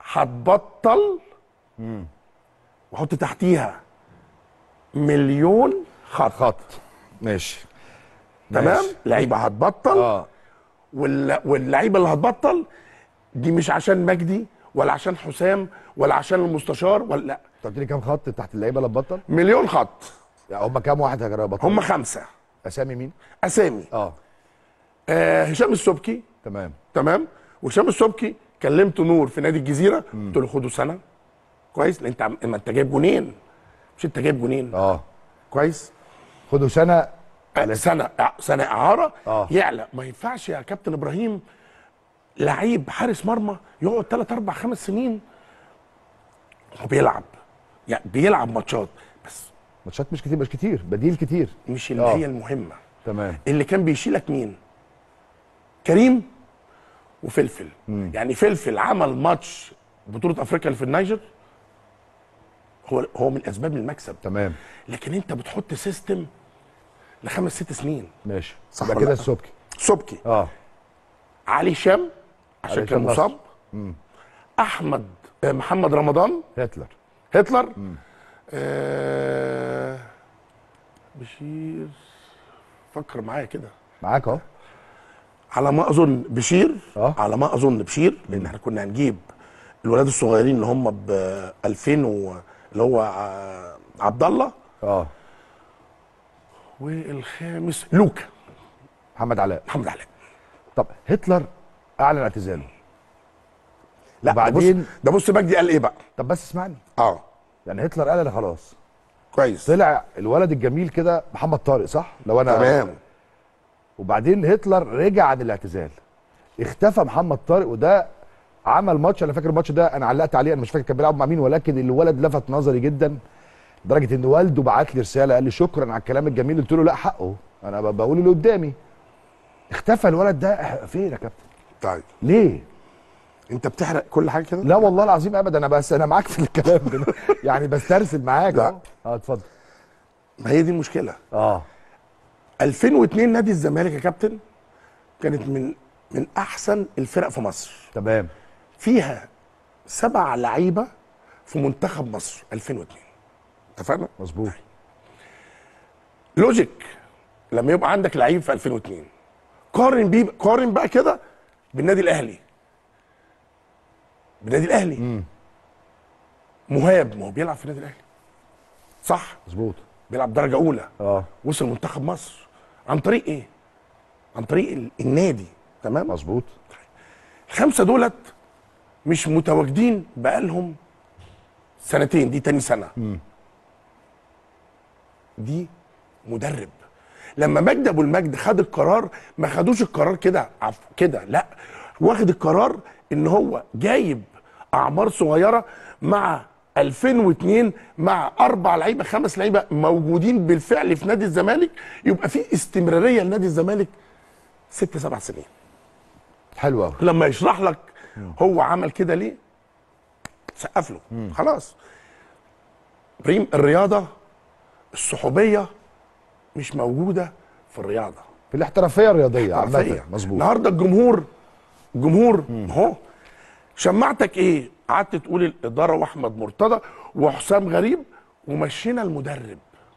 هتبطل وحط تحتيها مليون خط خط ماشي تمام ماشي. لعيبه هتبطل اه وال- واللعيبه اللي هتبطل دي مش عشان مجدي ولا عشان حسام ولا عشان المستشار ولا لا انت قلت لي كام خط تحت اللعيبه اللي تبطل؟ مليون خط يعني هم كام واحد هيبطل؟ هم خمسه اسامي مين؟ اسامي اه آه هشام السبكي تمام تمام وهشام السبكي كلمت نور في نادي الجزيره قلت له خده سنه كويس لان انت عم- ما انت جايب جونين مش انت جايب جونين اه كويس خدوا سنه آه، سنه آه، سنه اعاره آه. يعلى ما ينفعش يا كابتن ابراهيم لعيب حارس مرمى يقعد 3 4 5 سنين هو بيلعب يعني بيلعب ماتشات بس ماتشات مش كتير مش كتير بديل كتير مش اللي آه. هي المهمه تمام اللي كان بيشيلك مين كريم وفلفل يعني فلفل عمل ماتش بطوله افريقيا اللي في النيجر هو هو من اسباب المكسب تمام لكن انت بتحط سيستم لخمس ست سنين ماشي صح يبقى ولا كده لأ؟ السبكي سبكي اه علي شام عشان علي كان شام مصاب احمد آه، محمد رمضان هتلر هتلر آه بشير فكر معايا كده معاك اهو على ما اظن بشير آه. على ما اظن بشير لان احنا كنا هنجيب الولاد الصغيرين اللي هم ب 2000 و اللي هو ع- عبد الله اه والخامس لوكا محمد علاء محمد علاء طب هتلر اعلن اعتزاله لا ده بص وبعدين- ده بص مجدي قال ايه بقى طب بس اسمعني اه يعني هتلر قال انا خلاص كويس طلع الولد الجميل كده محمد طارق صح لو انا تمام وبعدين هتلر رجع عن الاعتزال اختفى محمد طارق وده عمل ماتش انا فاكر الماتش ده انا علقت عليه انا مش فاكر كان بيلعب مع مين ولكن الولد لفت نظري جدا لدرجه ان والده بعت لي رساله قال لي شكرا على الكلام الجميل قلت له لا حقه انا ب- بقول اللي قدامي اختفى الولد ده فين يا كابتن طيب ليه انت بتحرق كل حاجه كده لا والله العظيم ابدا انا بس انا معاك في الكلام ده يعني بسترسل معاك لا. أهو. اه اتفضل ما هي دي المشكله اه 2002 نادي الزمالك يا كابتن كانت من من احسن الفرق في مصر تمام فيها سبع لعيبه في منتخب مصر 2002 اتفقنا مظبوط لوجيك لما يبقى عندك لعيب في 2002 قارن بيه قارن بقى كده بالنادي الاهلي بالنادي الاهلي مهاب ما هو بيلعب في النادي الاهلي صح مظبوط بيلعب درجه اولى اه وصل منتخب مصر عن طريق ايه عن طريق ال- النادي تمام مظبوط الخمسه دولت مش متواجدين بقالهم سنتين دي تاني سنه دي مدرب لما مجدي ابو المجد خد القرار ما خدوش القرار كده عف- كده لا واخد القرار ان هو جايب اعمار صغيره مع 2002 مع اربع لعيبه خمس لعيبه موجودين بالفعل في نادي الزمالك يبقى في استمراريه لنادي الزمالك ست سبع سنين حلو قوي لما يشرح لك هو عمل كده ليه سقف له خلاص ابراهيم الرياضه الصحوبيه مش موجوده في الرياضه في الاحترافيه الرياضيه حرفيا عامه مظبوط النهارده الجمهور الجمهور اهو شمعتك ايه قعدت تقول الاداره واحمد مرتضى وحسام غريب ومشينا المدرب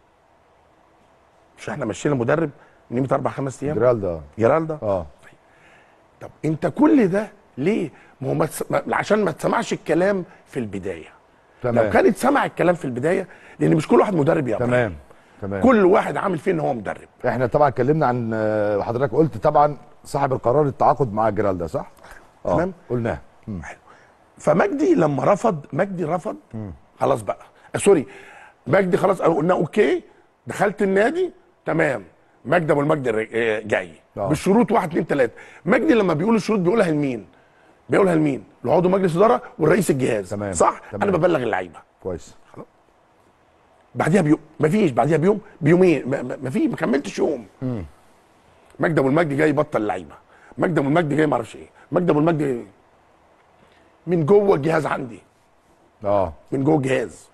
مش احنا مشينا المدرب من اربع خمس ايام جرالدا جرالدا اه طب انت كل ده ليه؟ ما هو ما تس... ما... عشان ما تسمعش الكلام في البدايه تمام لو كانت سمع الكلام في البدايه لان مش كل واحد مدرب يا إبراهيم. تمام تمام كل واحد عامل فيه ان هو مدرب احنا طبعا اتكلمنا عن آه، وحضرتك قلت طبعا صاحب القرار التعاقد مع جرالدا صح؟ اه تمام. قلناه فمجدي لما رفض مجدي رفض خلاص بقى آه سوري مجدي خلاص قلنا اوكي دخلت النادي تمام مجدي ابو المجد الر- آه، جاي آه. بالشروط واحد اتنين تلاته مجدي لما بيقول الشروط بيقولها لمين؟ بيقولها لمين؟ لعضو مجلس اداره والرئيس الجهاز تمام. صح؟ تمام. انا ببلغ اللعيبه كويس بعديها بيوم مفيش بعديها بيوم بيومين ما- ما ما في ما كملتش يوم مجدي ابو المجد جاي يبطل لعيبه مجدي ابو المجد جاي ما اعرفش ايه مجدي ابو المجد جاي من جوه الجهاز عندي اه من جوه الجهاز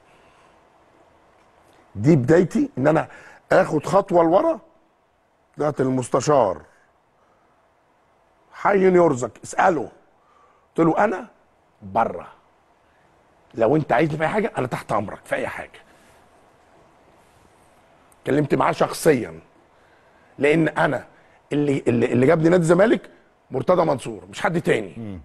دي بدايتي ان انا اخد خطوه لورا طلعت المستشار حي يرزق اساله قلت له انا بره لو انت عايزني في اي حاجه انا تحت امرك في اي حاجه اتكلمت معاه شخصيا لان انا اللي اللي, اللي جابني نادي الزمالك مرتضى منصور مش حد تاني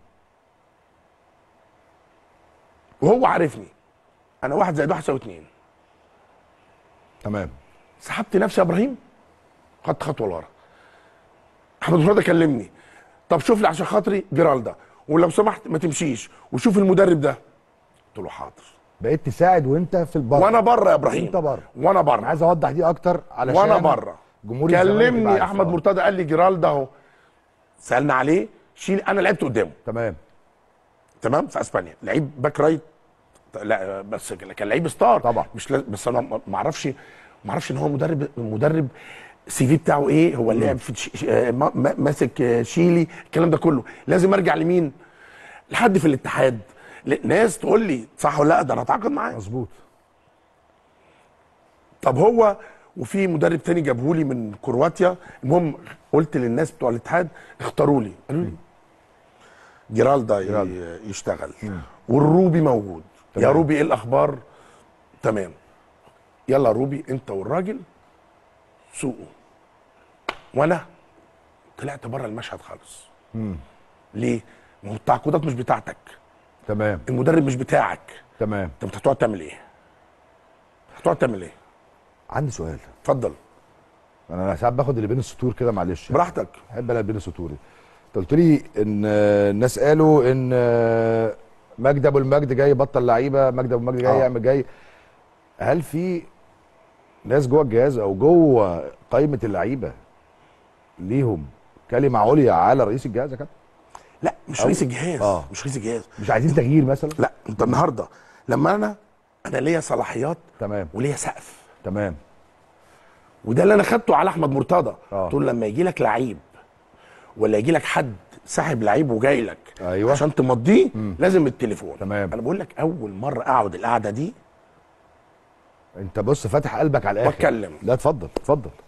وهو عارفني انا واحد زائد واحد يساوي اتنين تمام سحبت نفسي يا ابراهيم خدت خطوه لورا احمد مرتضى كلمني طب شوف لي عشان خاطري جيرالدا ولو سمحت ما تمشيش وشوف المدرب ده قلت له حاضر بقيت تساعد وانت في البر وانا بره يا ابراهيم انت بره. وانا انا بره عايز اوضح دي اكتر علشان وانا بره جمهور الزمالك يبقى كلمني عارف. احمد آه. مرتضى قال لي جيرالدا اهو سالنا عليه شيل انا لعبت قدامه تمام تمام في اسبانيا لعيب باك رايت لا بس كان لعيب ستار طبعا. مش لاز- بس انا ما- ما اعرفش ما اعرفش ان هو مدرب مدرب السي في بتاعه ايه هو لعب في تش- ش- آه، ما- ما- ماسك آه، شيلي الكلام ده كله لازم ارجع لمين لحد في الاتحاد ل- ناس تقول لي صح ولا لا ده انا اتعاقد معاه مظبوط طب هو وفي مدرب تاني جابه لي من كرواتيا المهم قلت للناس بتوع الاتحاد اختاروا لي قالوا لي جيرالدا ي- جيرالدا. يشتغل والروبي موجود يا تمام. روبي ايه الاخبار تمام يلا يا روبي انت والراجل سوقوا وانا طلعت بره المشهد خالص ليه ما هو التعاقدات مش بتاعتك تمام المدرب مش بتاعك تمام انت هتقعد تعمل ايه هتقعد تعمل ايه عندي سؤال اتفضل انا ساعات باخد اللي بين السطور كده معلش براحتك بحب انا بين السطور دي. انت قلت لي ان آه، الناس قالوا ان آه، مجدي ابو المجد جاي يبطل لعيبه مجدي ابو المجد جاي آه. يعمل جاي هل في ناس جوه الجهاز او جوه قائمه اللعيبه ليهم كلمه عليا على رئيس الجهاز يا كابتن لا مش أو- رئيس الجهاز آه. مش رئيس الجهاز مش عايزين تغيير مثلا لا انت النهارده لما انا انا ليا صلاحيات تمام وليا سقف تمام وده اللي انا خدته على احمد مرتضى آه. تقول لما يجي لك لعيب ولا يجي لك حد ساحب لعيب وجاي لك أيوة. عشان تمضيه لازم التليفون تمام. انا بقول لك اول مره اقعد القعده دي انت بص فاتح قلبك على الاخر واتكلم. لا اتفضل اتفضل